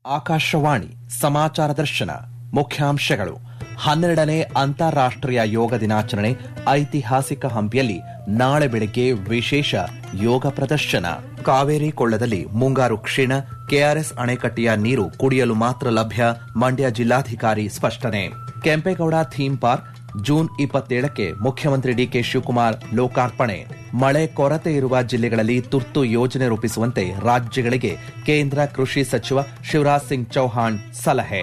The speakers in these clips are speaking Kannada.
ಆಕಾಶವಾಣಿ ಸಮಾಚಾರ ದರ್ಶನ ಮುಖ್ಯಾಂಶಗಳು ಹನ್ನೆರಡನೇ ಅಂತಾರಾಷ್ಟೀಯ ಯೋಗ ದಿನಾಚರಣೆ ಐತಿಹಾಸಿಕ ಹಂಪಿಯಲ್ಲಿ ನಾಳೆ ಬೆಳಗ್ಗೆ ವಿಶೇಷ ಯೋಗ ಪ್ರದರ್ಶನ ಕಾವೇರಿ ಕೊಳ್ಳದಲ್ಲಿ ಮುಂಗಾರು ಕ್ಷೀಣ ಕೆಆರ್ಎಸ್ ಅಣೆಕಟ್ಟೆಯ ನೀರು ಕುಡಿಯಲು ಮಾತ್ರ ಲಭ್ಯ ಮಂಡ್ಯ ಜಿಲ್ಲಾಧಿಕಾರಿ ಸ್ಪಷ್ಟನೆ ಕೆಂಪೇಗೌಡ ಥೀಮ್ ಪಾರ್ಕ್ ಜೂನ್ ಇಪ್ಪತ್ತೇಳಕ್ಕೆ ಮುಖ್ಯಮಂತ್ರಿ ಡಿಕೆ ಶಿವಕುಮಾರ್ ಲೋಕಾರ್ಪಣೆ ಮಳೆ ಕೊರತೆ ಇರುವ ಜಿಲ್ಲೆಗಳಲ್ಲಿ ತುರ್ತು ಯೋಜನೆ ರೂಪಿಸುವಂತೆ ರಾಜ್ಯಗಳಿಗೆ ಕೇಂದ್ರ ಕೃಷಿ ಸಚಿವ ಶಿವರಾಜ್ ಸಿಂಗ್ ಚೌಹಾಣ್ ಸಲಹೆ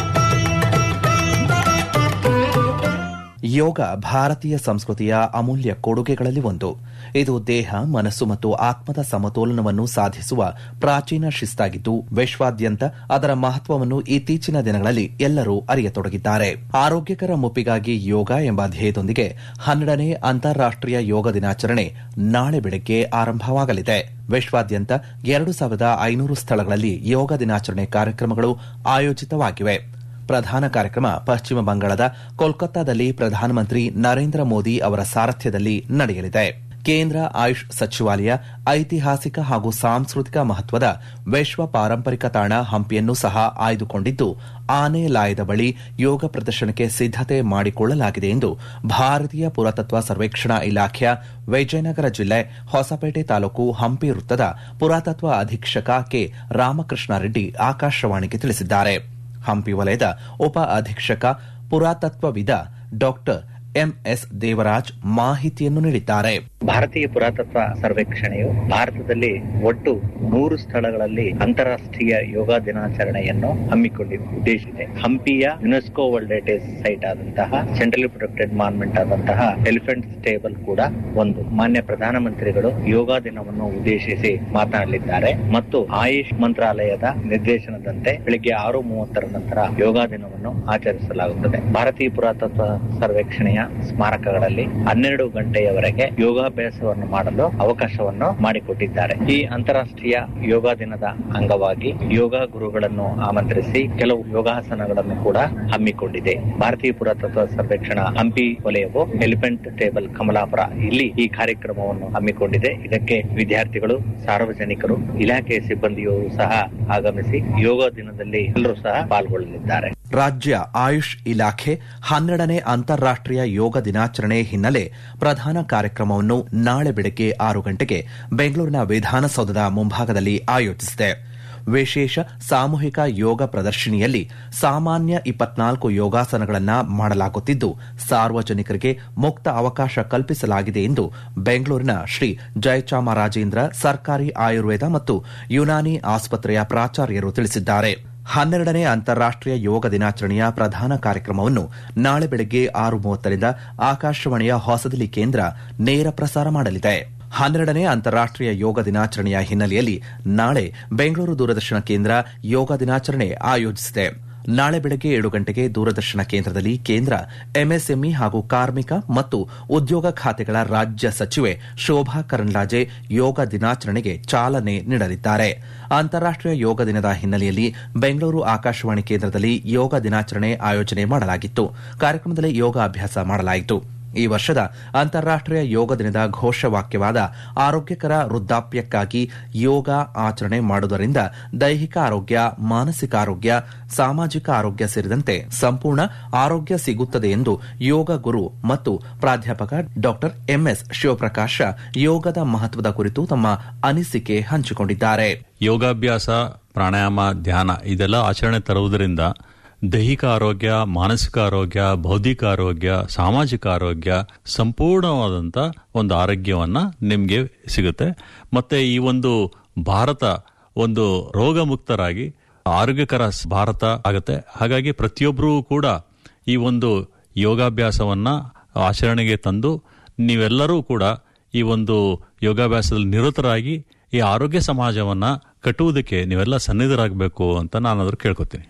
ಯೋಗ ಭಾರತೀಯ ಸಂಸ್ಕೃತಿಯ ಅಮೂಲ್ಯ ಕೊಡುಗೆಗಳಲ್ಲಿ ಒಂದು ಇದು ದೇಹ ಮನಸ್ಸು ಮತ್ತು ಆತ್ಮದ ಸಮತೋಲನವನ್ನು ಸಾಧಿಸುವ ಪ್ರಾಚೀನ ಶಿಸ್ತಾಗಿದ್ದು ವಿಶ್ವಾದ್ಯಂತ ಅದರ ಮಹತ್ವವನ್ನು ಇತ್ತೀಚಿನ ದಿನಗಳಲ್ಲಿ ಎಲ್ಲರೂ ಅರಿಯತೊಡಗಿದ್ದಾರೆ ಆರೋಗ್ಯಕರ ಮುಪ್ಪಿಗಾಗಿ ಯೋಗ ಎಂಬ ಧ್ಯೇಯದೊಂದಿಗೆ ಹನ್ನೆರಡನೇ ಅಂತಾರಾಷ್ಟೀಯ ಯೋಗ ದಿನಾಚರಣೆ ನಾಳೆ ಬೆಳಗ್ಗೆ ಆರಂಭವಾಗಲಿದೆ ವಿಶ್ವಾದ್ಯಂತ ಎರಡು ಸಾವಿರದ ಐನೂರು ಸ್ಥಳಗಳಲ್ಲಿ ಯೋಗ ದಿನಾಚರಣೆ ಕಾರ್ಯಕ್ರಮಗಳು ಆಯೋಜಿತವಾಗಿವೆ ಪ್ರಧಾನ ಕಾರ್ಯಕ್ರಮ ಪಶ್ಚಿಮ ಬಂಗಾಳದ ಕೋಲ್ಕತ್ತಾದಲ್ಲಿ ಪ್ರಧಾನಮಂತ್ರಿ ನರೇಂದ್ರ ಮೋದಿ ಅವರ ಸಾರಥ್ಯದಲ್ಲಿ ನಡೆಯಲಿದೆ ಕೇಂದ್ರ ಆಯುಷ್ ಸಚಿವಾಲಯ ಐತಿಹಾಸಿಕ ಹಾಗೂ ಸಾಂಸ್ಕೃತಿಕ ಮಹತ್ವದ ವಿಶ್ವ ಪಾರಂಪರಿಕ ತಾಣ ಹಂಪಿಯನ್ನು ಸಹ ಆಯ್ದುಕೊಂಡಿದ್ದು ಆನೆ ಲಾಯದ ಬಳಿ ಯೋಗ ಪ್ರದರ್ಶನಕ್ಕೆ ಸಿದ್ದತೆ ಮಾಡಿಕೊಳ್ಳಲಾಗಿದೆ ಎಂದು ಭಾರತೀಯ ಪುರಾತತ್ವ ಸರ್ವೇಕ್ಷಣಾ ಇಲಾಖೆಯ ವಿಜಯನಗರ ಜಿಲ್ಲೆ ಹೊಸಪೇಟೆ ತಾಲೂಕು ಹಂಪಿ ವೃತ್ತದ ಪುರಾತತ್ವ ಅಧೀಕ್ಷಕ ಕೆ ರಾಮಕೃಷ್ಣ ರೆಡ್ಡಿ ಆಕಾಶವಾಣಿಗೆ ತಿಳಿಸಿದ್ದಾರೆ ಹಂಪಿ ವಲಯದ ಉಪ ಅಧೀಕ್ಷಕ ಪುರಾತತ್ವವಿದ ಡಾಕ್ಟರ್ ಎಂಎಸ್ ದೇವರಾಜ್ ಮಾಹಿತಿಯನ್ನು ನೀಡಿದ್ದಾರೆ ಭಾರತೀಯ ಪುರಾತತ್ವ ಸರ್ವೇಕ್ಷಣೆಯು ಭಾರತದಲ್ಲಿ ಒಟ್ಟು ನೂರು ಸ್ಥಳಗಳಲ್ಲಿ ಅಂತಾರಾಷ್ಟ್ರೀಯ ಯೋಗ ದಿನಾಚರಣೆಯನ್ನು ಹಮ್ಮಿಕೊಂಡಿದೆ ಉದ್ದೇಶಿಸಿದೆ ಹಂಪಿಯ ಯುನೆಸ್ಕೋ ವರ್ಲ್ಡ್ ಹೆರಿಟೇಜ್ ಸೈಟ್ ಆದಂತಹ ಸೆಂಟ್ರಲಿ ಪ್ರೊಟೆಕ್ಟೆಡ್ ಮಾನ್ಮೆಂಟ್ ಆದಂತಹ ಎಲಿಫೆಂಟ್ ಸ್ಟೇಬಲ್ ಕೂಡ ಒಂದು ಮಾನ್ಯ ಪ್ರಧಾನಮಂತ್ರಿಗಳು ಯೋಗ ದಿನವನ್ನು ಉದ್ದೇಶಿಸಿ ಮಾತನಾಡಲಿದ್ದಾರೆ ಮತ್ತು ಆಯುಷ್ ಮಂತ್ರಾಲಯದ ನಿರ್ದೇಶನದಂತೆ ಬೆಳಿಗ್ಗೆ ಆರು ಮೂವತ್ತರ ನಂತರ ಯೋಗ ದಿನವನ್ನು ಆಚರಿಸಲಾಗುತ್ತದೆ ಭಾರತೀಯ ಪುರಾತತ್ವ ಸರ್ವೇಕ್ಷಣೆಯ ಸ್ಮಾರಕಗಳಲ್ಲಿ ಹನ್ನೆರಡು ಗಂಟೆಯವರೆಗೆ ಯೋಗಾಭ್ಯಾಸವನ್ನು ಮಾಡಲು ಅವಕಾಶವನ್ನು ಮಾಡಿಕೊಟ್ಟಿದ್ದಾರೆ ಈ ಅಂತಾರಾಷ್ಟ್ರೀಯ ಯೋಗ ದಿನದ ಅಂಗವಾಗಿ ಯೋಗ ಗುರುಗಳನ್ನು ಆಮಂತ್ರಿಸಿ ಕೆಲವು ಯೋಗಾಸನಗಳನ್ನು ಕೂಡ ಹಮ್ಮಿಕೊಂಡಿದೆ ಭಾರತೀಯ ಪುರಾತತ್ವ ಸರ್ವೇಕ್ಷಣಾ ಹಂಪಿ ವಲಯವು ಎಲಿಫೆಂಟ್ ಟೇಬಲ್ ಕಮಲಾಪುರ ಇಲ್ಲಿ ಈ ಕಾರ್ಯಕ್ರಮವನ್ನು ಹಮ್ಮಿಕೊಂಡಿದೆ ಇದಕ್ಕೆ ವಿದ್ಯಾರ್ಥಿಗಳು ಸಾರ್ವಜನಿಕರು ಇಲಾಖೆ ಸಿಬ್ಬಂದಿಯೂ ಸಹ ಆಗಮಿಸಿ ಯೋಗ ದಿನದಲ್ಲಿ ಎಲ್ಲರೂ ಸಹ ಪಾಲ್ಗೊಳ್ಳಲಿದ್ದಾರೆ ರಾಜ್ಯ ಆಯುಷ್ ಇಲಾಖೆ ಹನ್ನೆರಡನೇ ಅಂತಾರಾಷ್ಟೀಯ ಯೋಗ ದಿನಾಚರಣೆ ಹಿನ್ನೆಲೆ ಪ್ರಧಾನ ಕಾರ್ಯಕ್ರಮವನ್ನು ನಾಳೆ ಬೆಳಗ್ಗೆ ಆರು ಗಂಟೆಗೆ ಬೆಂಗಳೂರಿನ ವಿಧಾನಸೌಧದ ಮುಂಭಾಗದಲ್ಲಿ ಆಯೋಜಿಸಿದೆ ವಿಶೇಷ ಸಾಮೂಹಿಕ ಯೋಗ ಪ್ರದರ್ಶಿನಿಯಲ್ಲಿ ಸಾಮಾನ್ಯ ಇಪ್ಪತ್ನಾಲ್ಕು ಯೋಗಾಸನಗಳನ್ನು ಮಾಡಲಾಗುತ್ತಿದ್ದು ಸಾರ್ವಜನಿಕರಿಗೆ ಮುಕ್ತ ಅವಕಾಶ ಕಲ್ಪಿಸಲಾಗಿದೆ ಎಂದು ಬೆಂಗಳೂರಿನ ಶ್ರೀ ಜಯಚಾಮರಾಜೇಂದ್ರ ಸರ್ಕಾರಿ ಆಯುರ್ವೇದ ಮತ್ತು ಯುನಾನಿ ಆಸ್ಪತ್ರೆಯ ಪ್ರಾಚಾರ್ಯರು ತಿಳಿಸಿದ್ದಾರೆ ಹನ್ನೆರಡನೇ ಅಂತಾರಾಷ್ಟೀಯ ಯೋಗ ದಿನಾಚರಣೆಯ ಪ್ರಧಾನ ಕಾರ್ಯಕ್ರಮವನ್ನು ನಾಳೆ ಬೆಳಗ್ಗೆ ಆರು ಮೂವತ್ತರಿಂದ ಆಕಾಶವಾಣಿಯ ಹೊಸದಿಲ್ಲಿ ಕೇಂದ್ರ ನೇರ ಪ್ರಸಾರ ಮಾಡಲಿದೆ ಹನ್ನೆರಡನೇ ಅಂತಾರಾಷ್ಟೀಯ ಯೋಗ ದಿನಾಚರಣೆಯ ಹಿನ್ನೆಲೆಯಲ್ಲಿ ನಾಳೆ ಬೆಂಗಳೂರು ದೂರದರ್ಶನ ಕೇಂದ್ರ ಯೋಗ ದಿನಾಚರಣೆ ಆಯೋಜಿಸಿದೆ ನಾಳೆ ಬೆಳಗ್ಗೆ ಏಳು ಗಂಟೆಗೆ ದೂರದರ್ಶನ ಕೇಂದ್ರದಲ್ಲಿ ಕೇಂದ್ರ ಎಂಎಸ್ಎಂಇ ಹಾಗೂ ಕಾರ್ಮಿಕ ಮತ್ತು ಉದ್ಯೋಗ ಖಾತೆಗಳ ರಾಜ್ಯ ಸಚಿವೆ ಶೋಭಾ ಕರಂದ್ಲಾಜೆ ಯೋಗ ದಿನಾಚರಣೆಗೆ ಚಾಲನೆ ನೀಡಲಿದ್ದಾರೆ ಅಂತಾರಾಷ್ಟೀಯ ಯೋಗ ದಿನದ ಹಿನ್ನೆಲೆಯಲ್ಲಿ ಬೆಂಗಳೂರು ಆಕಾಶವಾಣಿ ಕೇಂದ್ರದಲ್ಲಿ ಯೋಗ ದಿನಾಚರಣೆ ಆಯೋಜನೆ ಮಾಡಲಾಗಿತ್ತು ಕಾರ್ಯಕ್ರಮದಲ್ಲಿ ಯೋಗ ಅಭ್ಯಾಸ ಮಾಡಲಾಯಿತು ಈ ವರ್ಷದ ಅಂತಾರಾಷ್ಟೀಯ ಯೋಗ ದಿನದ ಘೋಷವಾಕ್ಯವಾದ ಆರೋಗ್ಯಕರ ವೃದ್ಧಾಪ್ಯಕ್ಕಾಗಿ ಯೋಗ ಆಚರಣೆ ಮಾಡುವುದರಿಂದ ದೈಹಿಕ ಆರೋಗ್ಯ ಮಾನಸಿಕ ಆರೋಗ್ಯ ಸಾಮಾಜಿಕ ಆರೋಗ್ಯ ಸೇರಿದಂತೆ ಸಂಪೂರ್ಣ ಆರೋಗ್ಯ ಸಿಗುತ್ತದೆ ಎಂದು ಯೋಗ ಗುರು ಮತ್ತು ಪ್ರಾಧ್ಯಾಪಕ ಡಾ ಎಂಎಸ್ ಶಿವಪ್ರಕಾಶ ಯೋಗದ ಮಹತ್ವದ ಕುರಿತು ತಮ್ಮ ಅನಿಸಿಕೆ ಹಂಚಿಕೊಂಡಿದ್ದಾರೆ ಯೋಗಾಭ್ಯಾಸ ಪ್ರಾಣಾಯಾಮ ಧ್ಯಾನ ಇದೆಲ್ಲ ಆಚರಣೆ ತರುವುದರಿಂದ ದೈಹಿಕ ಆರೋಗ್ಯ ಮಾನಸಿಕ ಆರೋಗ್ಯ ಬೌದ್ಧಿಕ ಆರೋಗ್ಯ ಸಾಮಾಜಿಕ ಆರೋಗ್ಯ ಸಂಪೂರ್ಣವಾದಂತ ಒಂದು ಆರೋಗ್ಯವನ್ನ ನಿಮ್ಗೆ ಸಿಗುತ್ತೆ ಮತ್ತೆ ಈ ಒಂದು ಭಾರತ ಒಂದು ರೋಗ ಮುಕ್ತರಾಗಿ ಆರೋಗ್ಯಕರ ಭಾರತ ಆಗುತ್ತೆ ಹಾಗಾಗಿ ಪ್ರತಿಯೊಬ್ಬರೂ ಕೂಡ ಈ ಒಂದು ಯೋಗಾಭ್ಯಾಸವನ್ನ ಆಚರಣೆಗೆ ತಂದು ನೀವೆಲ್ಲರೂ ಕೂಡ ಈ ಒಂದು ಯೋಗಾಭ್ಯಾಸದಲ್ಲಿ ನಿರತರಾಗಿ ಈ ಆರೋಗ್ಯ ಸಮಾಜವನ್ನ ಕಟ್ಟುವುದಕ್ಕೆ ನೀವೆಲ್ಲ ಸನ್ನಿಧರಾಗಬೇಕು ಅಂತ ನಾನು ಅದ್ರ ಕೇಳ್ಕೊತೀನಿ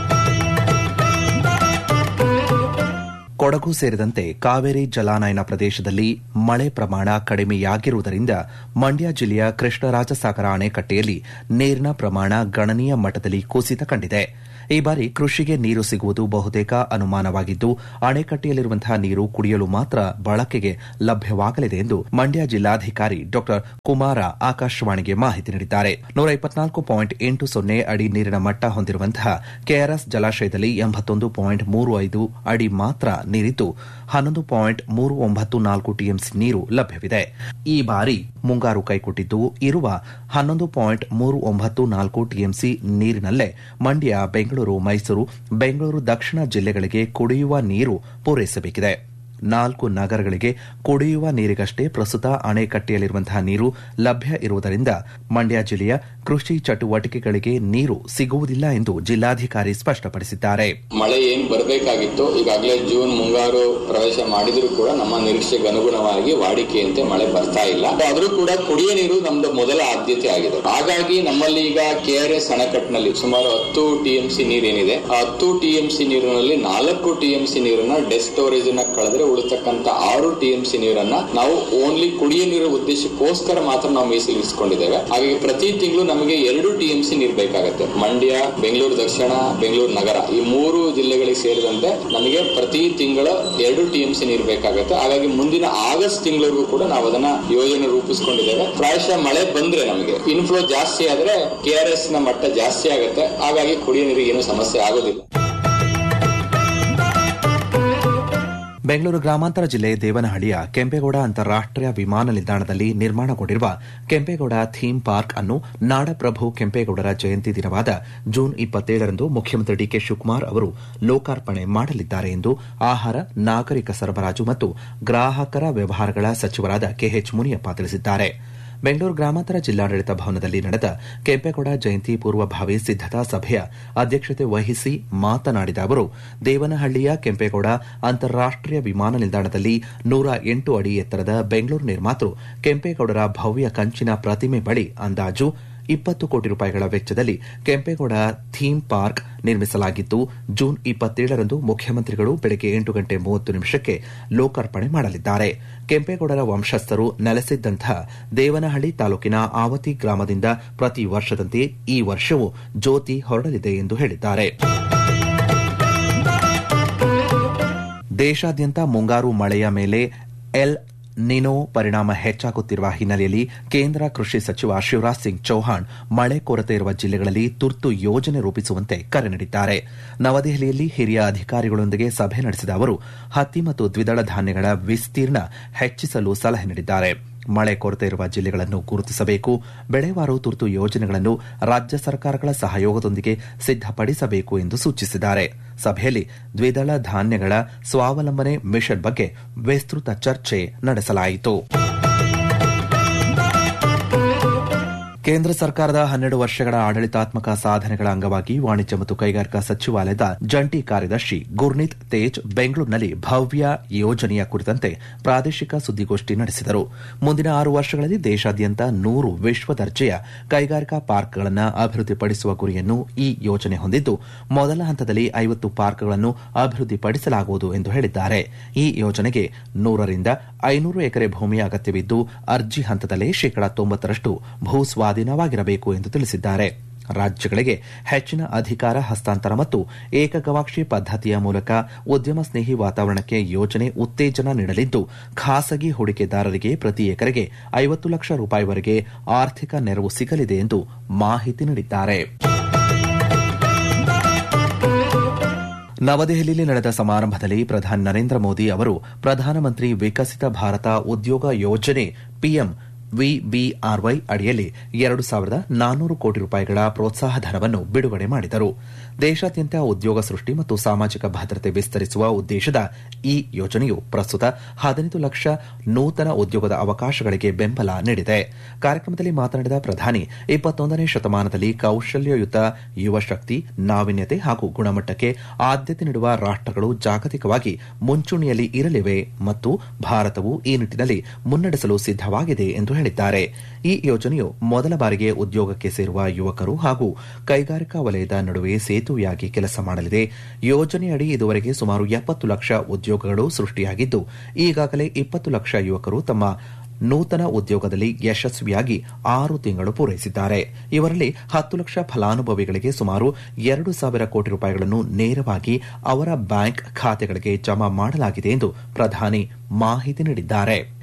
ಕೊಡಗು ಸೇರಿದಂತೆ ಕಾವೇರಿ ಜಲಾನಯನ ಪ್ರದೇಶದಲ್ಲಿ ಮಳೆ ಪ್ರಮಾಣ ಕಡಿಮೆಯಾಗಿರುವುದರಿಂದ ಮಂಡ್ಯ ಜಿಲ್ಲೆಯ ಕೃಷ್ಣರಾಜಸಾಗರ ಅಣೆಕಟ್ಟೆಯಲ್ಲಿ ನೀರಿನ ಪ್ರಮಾಣ ಗಣನೀಯ ಮಟ್ಟದಲ್ಲಿ ಕುಸಿತ ಕಂಡಿದೆ ಈ ಬಾರಿ ಕೃಷಿಗೆ ನೀರು ಸಿಗುವುದು ಬಹುತೇಕ ಅನುಮಾನವಾಗಿದ್ದು ಅಣೆಕಟ್ಟೆಯಲ್ಲಿರುವಂತಹ ನೀರು ಕುಡಿಯಲು ಮಾತ್ರ ಬಳಕೆಗೆ ಲಭ್ಯವಾಗಲಿದೆ ಎಂದು ಮಂಡ್ಯ ಜಿಲ್ಲಾಧಿಕಾರಿ ಡಾ ಕುಮಾರ ಆಕಾಶವಾಣಿಗೆ ಮಾಹಿತಿ ನೀಡಿದ್ದಾರೆ ನೂರ ಇಪ್ಪತ್ನಾಲ್ಕು ಪಾಯಿಂಟ್ ಎಂಟು ಸೊನ್ನೆ ಅಡಿ ನೀರಿನ ಮಟ್ಟ ಹೊಂದಿರುವಂತಹ ಕೆಆರ್ಎಸ್ ಜಲಾಶಯದಲ್ಲಿ ಎಂಬತ್ತೊಂದು ಪಾಯಿಂಟ್ ಮೂರು ಐದು ಅಡಿ ಮಾತ್ರ ನೀರಿದ್ದು ಹನ್ನೊಂದು ಪಾಯಿಂಟ್ ಮೂರು ಒಂಬತ್ತು ನಾಲ್ಕು ಟಿಎಂಸಿ ನೀರು ಲಭ್ಯವಿದೆ ಈ ಬಾರಿ ಮುಂಗಾರು ಕೈಕೊಟ್ಟಿದ್ದು ಇರುವ ಹನ್ನೊಂದು ಪಾಯಿಂಟ್ ಮೂರು ಒಂಬತ್ತು ನಾಲ್ಕು ಟಿಎಂಸಿ ನೀರಿನಲ್ಲೇ ಮಂಡ್ಯ ಬೆಂಗಳೂರು ಮೈಸೂರು ಬೆಂಗಳೂರು ದಕ್ಷಿಣ ಜಿಲ್ಲೆಗಳಿಗೆ ಕುಡಿಯುವ ನೀರು ಪೂರೈಸಬೇಕಿದೆ ನಾಲ್ಕು ನಗರಗಳಿಗೆ ಕುಡಿಯುವ ನೀರಿಗಷ್ಟೇ ಪ್ರಸ್ತುತ ಅಣೆಕಟ್ಟೆಯಲ್ಲಿರುವಂತಹ ನೀರು ಲಭ್ಯ ಇರುವುದರಿಂದ ಮಂಡ್ಯ ಜಿಲ್ಲೆಯ ಕೃಷಿ ಚಟುವಟಿಕೆಗಳಿಗೆ ನೀರು ಸಿಗುವುದಿಲ್ಲ ಎಂದು ಜಿಲ್ಲಾಧಿಕಾರಿ ಸ್ಪಷ್ಟಪಡಿಸಿದ್ದಾರೆ ಮಳೆ ಏನ್ ಬರಬೇಕಾಗಿತ್ತು ಈಗಾಗಲೇ ಜೂನ್ ಮುಂಗಾರು ಪ್ರವೇಶ ಮಾಡಿದ್ರು ಕೂಡ ನಮ್ಮ ನಿರೀಕ್ಷೆಗೆ ಅನುಗುಣವಾಗಿ ವಾಡಿಕೆಯಂತೆ ಮಳೆ ಬರ್ತಾ ಇಲ್ಲ ಆದ್ರೂ ಕೂಡ ಕುಡಿಯ ನೀರು ನಮ್ದು ಮೊದಲ ಆದ್ಯತೆ ಆಗಿದೆ ಹಾಗಾಗಿ ನಮ್ಮಲ್ಲಿ ಈಗ ಕೆಆರ್ಎಸ್ ಅಣೆಕಟ್ಟಿನಲ್ಲಿ ಸುಮಾರು ಹತ್ತು ಟಿಎಂಸಿ ನೀರೇನಿದೆ ಆ ಹತ್ತು ಟಿಎಂಸಿ ನೀರಿನಲ್ಲಿ ನಾಲ್ಕು ಟಿಎಂಸಿ ನೀರನ್ನ ಡೆಸ್ ಸ್ಟೋರೇಜ್ ನ ಕಳೆದ್ರೆ ಉಳಿತಕ್ಕಂತ ಆರು ಟಿಎಂಸಿ ನೀರನ್ನ ನಾವು ಓನ್ಲಿ ಕುಡಿಯ ನೀರು ಉದ್ದೇಶಕ್ಕೋಸ್ಕರ ಮಾತ್ರ ನಾವು ಮೀಸಲಿರಿಸಿಕೊಂಡಿದ್ದೇವೆ ಹಾಗಾಗಿ ಪ್ರತಿ ತಿಂಗಳು ನಮಗೆ ಎರಡು ಟಿಎಂಸಿ ನೀರು ಬೇಕಾಗುತ್ತೆ ಮಂಡ್ಯ ಬೆಂಗಳೂರು ದಕ್ಷಿಣ ಬೆಂಗಳೂರು ನಗರ ಈ ಮೂರು ಜಿಲ್ಲೆಗಳಿಗೆ ಸೇರಿದಂತೆ ನಮಗೆ ಪ್ರತಿ ತಿಂಗಳ ಎರಡು ಟಿಎಂಸಿ ನೀರು ಬೇಕಾಗುತ್ತೆ ಹಾಗಾಗಿ ಮುಂದಿನ ಆಗಸ್ಟ್ ತಿಂಗಳಿಗೂ ಕೂಡ ನಾವು ಅದನ್ನ ಯೋಜನೆ ರೂಪಿಸಿಕೊಂಡಿದ್ದೇವೆ ಪ್ರಾಯಶಃ ಮಳೆ ಬಂದ್ರೆ ನಮಗೆ ಇನ್ಫ್ಲೋ ಜಾಸ್ತಿ ಆದ್ರೆ ಕೆಆರ್ಎಸ್ ನ ಮಟ್ಟ ಜಾಸ್ತಿ ಆಗುತ್ತೆ ಹಾಗಾಗಿ ಕುಡಿಯ ನೀರಿಗೆ ಏನು ಸಮಸ್ಯೆ ಆಗೋದಿಲ್ಲ ಬೆಂಗಳೂರು ಗ್ರಾಮಾಂತರ ಜಿಲ್ಲೆ ದೇವನಹಳ್ಳಿಯ ಕೆಂಪೇಗೌಡ ಅಂತಾರಾಷ್ಟೀಯ ವಿಮಾನ ನಿಲ್ದಾಣದಲ್ಲಿ ನಿರ್ಮಾಣಗೊಂಡಿರುವ ಕೆಂಪೇಗೌಡ ಥೀಮ್ ಪಾರ್ಕ್ ಅನ್ನು ನಾಡಪ್ರಭು ಕೆಂಪೇಗೌಡರ ಜಯಂತಿ ದಿನವಾದ ಜೂನ್ ಇಪ್ಪತ್ತೇಳರಂದು ಮುಖ್ಯಮಂತ್ರಿ ಡಿಕೆ ಶಿವಕುಮಾರ್ ಅವರು ಲೋಕಾರ್ಪಣೆ ಮಾಡಲಿದ್ದಾರೆ ಎಂದು ಆಹಾರ ನಾಗರಿಕ ಸರಬರಾಜು ಮತ್ತು ಗ್ರಾಹಕರ ವ್ಯವಹಾರಗಳ ಸಚಿವರಾದ ಕೆಎಚ್ ಮುನಿಯಪ್ಪ ತಿಳಿಸಿದ್ದಾರೆ ಬೆಂಗಳೂರು ಗ್ರಾಮಾಂತರ ಜಿಲ್ಲಾಡಳಿತ ಭವನದಲ್ಲಿ ನಡೆದ ಕೆಂಪೇಗೌಡ ಜಯಂತಿ ಪೂರ್ವಭಾವಿ ಸಿದ್ದತಾ ಸಭೆಯ ಅಧ್ಯಕ್ಷತೆ ವಹಿಸಿ ಮಾತನಾಡಿದ ಅವರು ದೇವನಹಳ್ಳಿಯ ಕೆಂಪೇಗೌಡ ಅಂತಾರಾಷ್ಟೀಯ ವಿಮಾನ ನಿಲ್ದಾಣದಲ್ಲಿ ನೂರ ಎಂಟು ಅಡಿ ಎತ್ತರದ ಬೆಂಗಳೂರು ನಿರ್ಮಾತೃ ಕೆಂಪೇಗೌಡರ ಭವ್ಯ ಕಂಚಿನ ಪ್ರತಿಮೆ ಬಳಿ ಅಂದಾಜು ಇಪ್ಪತ್ತು ಕೋಟಿ ರೂಪಾಯಿಗಳ ವೆಚ್ಚದಲ್ಲಿ ಕೆಂಪೇಗೌಡ ಥೀಮ್ ಪಾರ್ಕ್ ನಿರ್ಮಿಸಲಾಗಿದ್ದು ಜೂನ್ ಇಪ್ಪತ್ತೇಳರಂದು ಮುಖ್ಯಮಂತ್ರಿಗಳು ಬೆಳಗ್ಗೆ ಎಂಟು ಗಂಟೆ ಮೂವತ್ತು ನಿಮಿಷಕ್ಕೆ ಲೋಕಾರ್ಪಣೆ ಮಾಡಲಿದ್ದಾರೆ ಕೆಂಪೇಗೌಡರ ವಂಶಸ್ಥರು ನೆಲೆಸಿದ್ದಂತಹ ದೇವನಹಳ್ಳಿ ತಾಲೂಕಿನ ಆವತಿ ಗ್ರಾಮದಿಂದ ಪ್ರತಿ ವರ್ಷದಂತೆ ಈ ವರ್ಷವೂ ಜ್ಯೋತಿ ಹೊರಡಲಿದೆ ಎಂದು ಹೇಳಿದ್ದಾರೆ ದೇಶಾದ್ಯಂತ ಮುಂಗಾರು ಮಳೆಯ ಮೇಲೆ ಎಲ್ ನಿನೋ ಪರಿಣಾಮ ಹೆಚ್ಚಾಗುತ್ತಿರುವ ಹಿನ್ನೆಲೆಯಲ್ಲಿ ಕೇಂದ್ರ ಕೃಷಿ ಸಚಿವ ಶಿವರಾಜ್ ಸಿಂಗ್ ಚೌಹಾಣ್ ಮಳೆ ಕೊರತೆ ಇರುವ ಜಿಲ್ಲೆಗಳಲ್ಲಿ ತುರ್ತು ಯೋಜನೆ ರೂಪಿಸುವಂತೆ ಕರೆ ನೀಡಿದ್ದಾರೆ ನವದೆಹಲಿಯಲ್ಲಿ ಹಿರಿಯ ಅಧಿಕಾರಿಗಳೊಂದಿಗೆ ಸಭೆ ನಡೆಸಿದ ಅವರು ಹತ್ತಿ ಮತ್ತು ದ್ವಿದಳ ಧಾನ್ಯಗಳ ವಿಸ್ತೀರ್ಣ ಹೆಚ್ಚಿಸಲು ಸಲಹೆ ನೀಡಿದ್ದಾರೆ ಮಳೆ ಕೊರತೆ ಇರುವ ಜಿಲ್ಲೆಗಳನ್ನು ಗುರುತಿಸಬೇಕು ಬೆಳೆವಾರು ತುರ್ತು ಯೋಜನೆಗಳನ್ನು ರಾಜ್ಯ ಸರ್ಕಾರಗಳ ಸಹಯೋಗದೊಂದಿಗೆ ಸಿದ್ದಪಡಿಸಬೇಕು ಎಂದು ಸೂಚಿಸಿದ್ದಾರೆ ಸಭೆಯಲ್ಲಿ ದ್ವಿದಳ ಧಾನ್ಯಗಳ ಸ್ವಾವಲಂಬನೆ ಮಿಷನ್ ಬಗ್ಗೆ ವಿಸ್ತೃತ ಚರ್ಚೆ ನಡೆಸಲಾಯಿತು ಕೇಂದ್ರ ಸರ್ಕಾರದ ಹನ್ನೆರಡು ವರ್ಷಗಳ ಆಡಳಿತಾತ್ಮಕ ಸಾಧನೆಗಳ ಅಂಗವಾಗಿ ವಾಣಿಜ್ಯ ಮತ್ತು ಕೈಗಾರಿಕಾ ಸಚಿವಾಲಯದ ಜಂಟಿ ಕಾರ್ಯದರ್ಶಿ ಗುರ್ನೀತ್ ತೇಜ್ ಬೆಂಗಳೂರಿನಲ್ಲಿ ಭವ್ಯ ಯೋಜನೆಯ ಕುರಿತಂತೆ ಪ್ರಾದೇಶಿಕ ಸುದ್ದಿಗೋಷ್ಠಿ ನಡೆಸಿದರು ಮುಂದಿನ ಆರು ವರ್ಷಗಳಲ್ಲಿ ದೇಶಾದ್ಯಂತ ನೂರು ವಿಶ್ವ ದರ್ಜೆಯ ಕೈಗಾರಿಕಾ ಪಾರ್ಕ್ಗಳನ್ನು ಅಭಿವೃದ್ಧಿಪಡಿಸುವ ಗುರಿಯನ್ನು ಈ ಯೋಜನೆ ಹೊಂದಿದ್ದು ಮೊದಲ ಹಂತದಲ್ಲಿ ಐವತ್ತು ಪಾರ್ಕ್ಗಳನ್ನು ಅಭಿವೃದ್ಧಿಪಡಿಸಲಾಗುವುದು ಎಂದು ಹೇಳಿದ್ದಾರೆ ಈ ಯೋಜನೆಗೆ ನೂರರಿಂದ ಐನೂರು ಎಕರೆ ಭೂಮಿಯ ಅಗತ್ಯವಿದ್ದು ಅರ್ಜಿ ಹಂತದಲ್ಲೇ ಶೇಕಡಾ ತೊಂಬತ್ತರಷ್ಟು ಭೂ ಸ್ವಾಧೀನವಾಗಿರಬೇಕು ಎಂದು ತಿಳಿಸಿದ್ದಾರೆ ರಾಜ್ಯಗಳಿಗೆ ಹೆಚ್ಚಿನ ಅಧಿಕಾರ ಹಸ್ತಾಂತರ ಮತ್ತು ಏಕಗವಾಕ್ಷಿ ಪದ್ದತಿಯ ಮೂಲಕ ಉದ್ಯಮ ಸ್ನೇಹಿ ವಾತಾವರಣಕ್ಕೆ ಯೋಜನೆ ಉತ್ತೇಜನ ನೀಡಲಿದ್ದು ಖಾಸಗಿ ಹೂಡಿಕೆದಾರರಿಗೆ ಪ್ರತಿ ಎಕರೆಗೆ ಐವತ್ತು ಲಕ್ಷ ರೂಪಾಯಿವರೆಗೆ ಆರ್ಥಿಕ ನೆರವು ಸಿಗಲಿದೆ ಎಂದು ಮಾಹಿತಿ ನೀಡಿದ್ದಾರೆ ನವದೆಹಲಿಯಲ್ಲಿ ನಡೆದ ಸಮಾರಂಭದಲ್ಲಿ ಪ್ರಧಾನಿ ನರೇಂದ್ರ ಮೋದಿ ಅವರು ಪ್ರಧಾನಮಂತ್ರಿ ವಿಕಸಿತ ಭಾರತ ಉದ್ಯೋಗ ಯೋಜನೆ ಪಿಎಂ ವಿಬಿಆರ್ವೈ ಅಡಿಯಲ್ಲಿ ಎರಡು ಸಾವಿರದ ನಾನ್ನೂರು ಕೋಟಿ ರೂಪಾಯಿಗಳ ಪ್ರೋತ್ಸಾಹ ಧನವನ್ನು ಬಿಡುಗಡೆ ಮಾಡಿದರು ದೇಶಾದ್ಯಂತ ಉದ್ಯೋಗ ಸೃಷ್ಟಿ ಮತ್ತು ಸಾಮಾಜಿಕ ಭದ್ರತೆ ವಿಸ್ತರಿಸುವ ಉದ್ದೇಶದ ಈ ಯೋಜನೆಯು ಪ್ರಸ್ತುತ ಹದಿನೈದು ಲಕ್ಷ ನೂತನ ಉದ್ಯೋಗದ ಅವಕಾಶಗಳಿಗೆ ಬೆಂಬಲ ನೀಡಿದೆ ಕಾರ್ಯಕ್ರಮದಲ್ಲಿ ಮಾತನಾಡಿದ ಪ್ರಧಾನಿ ಇಪ್ಪತ್ತೊಂದನೇ ಶತಮಾನದಲ್ಲಿ ಕೌಶಲ್ಯಯುತ ಯುವ ಶಕ್ತಿ ನಾವೀನ್ಯತೆ ಹಾಗೂ ಗುಣಮಟ್ಟಕ್ಕೆ ಆದ್ಯತೆ ನೀಡುವ ರಾಷ್ಟಗಳು ಜಾಗತಿಕವಾಗಿ ಮುಂಚೂಣಿಯಲ್ಲಿ ಇರಲಿವೆ ಮತ್ತು ಭಾರತವು ಈ ನಿಟ್ಟಿನಲ್ಲಿ ಮುನ್ನಡೆಸಲು ಸಿದ್ದವಾಗಿದೆ ಎಂದು ಹೇಳಿದ್ದಾರೆ ಈ ಯೋಜನೆಯು ಮೊದಲ ಬಾರಿಗೆ ಉದ್ಯೋಗಕ್ಕೆ ಸೇರುವ ಯುವಕರು ಹಾಗೂ ಕೈಗಾರಿಕಾ ವಲಯದ ನಡುವೆ ಸೇತುವೆಯಾಗಿ ಕೆಲಸ ಮಾಡಲಿದೆ ಯೋಜನೆಯಡಿ ಇದುವರೆಗೆ ಸುಮಾರು ಎಪ್ಪತ್ತು ಲಕ್ಷ ಉದ್ಯೋಗಗಳು ಸೃಷ್ಟಿಯಾಗಿದ್ದು ಈಗಾಗಲೇ ಇಪ್ಪತ್ತು ಲಕ್ಷ ಯುವಕರು ತಮ್ಮ ನೂತನ ಉದ್ಯೋಗದಲ್ಲಿ ಯಶಸ್ವಿಯಾಗಿ ಆರು ತಿಂಗಳು ಪೂರೈಸಿದ್ದಾರೆ ಇವರಲ್ಲಿ ಹತ್ತು ಲಕ್ಷ ಫಲಾನುಭವಿಗಳಿಗೆ ಸುಮಾರು ಎರಡು ಸಾವಿರ ಕೋಟಿ ರೂಪಾಯಿಗಳನ್ನು ನೇರವಾಗಿ ಅವರ ಬ್ಯಾಂಕ್ ಖಾತೆಗಳಿಗೆ ಜಮಾ ಮಾಡಲಾಗಿದೆ ಎಂದು ಪ್ರಧಾನಿ ಮಾಹಿತಿ ನೀಡಿದ್ದಾರೆ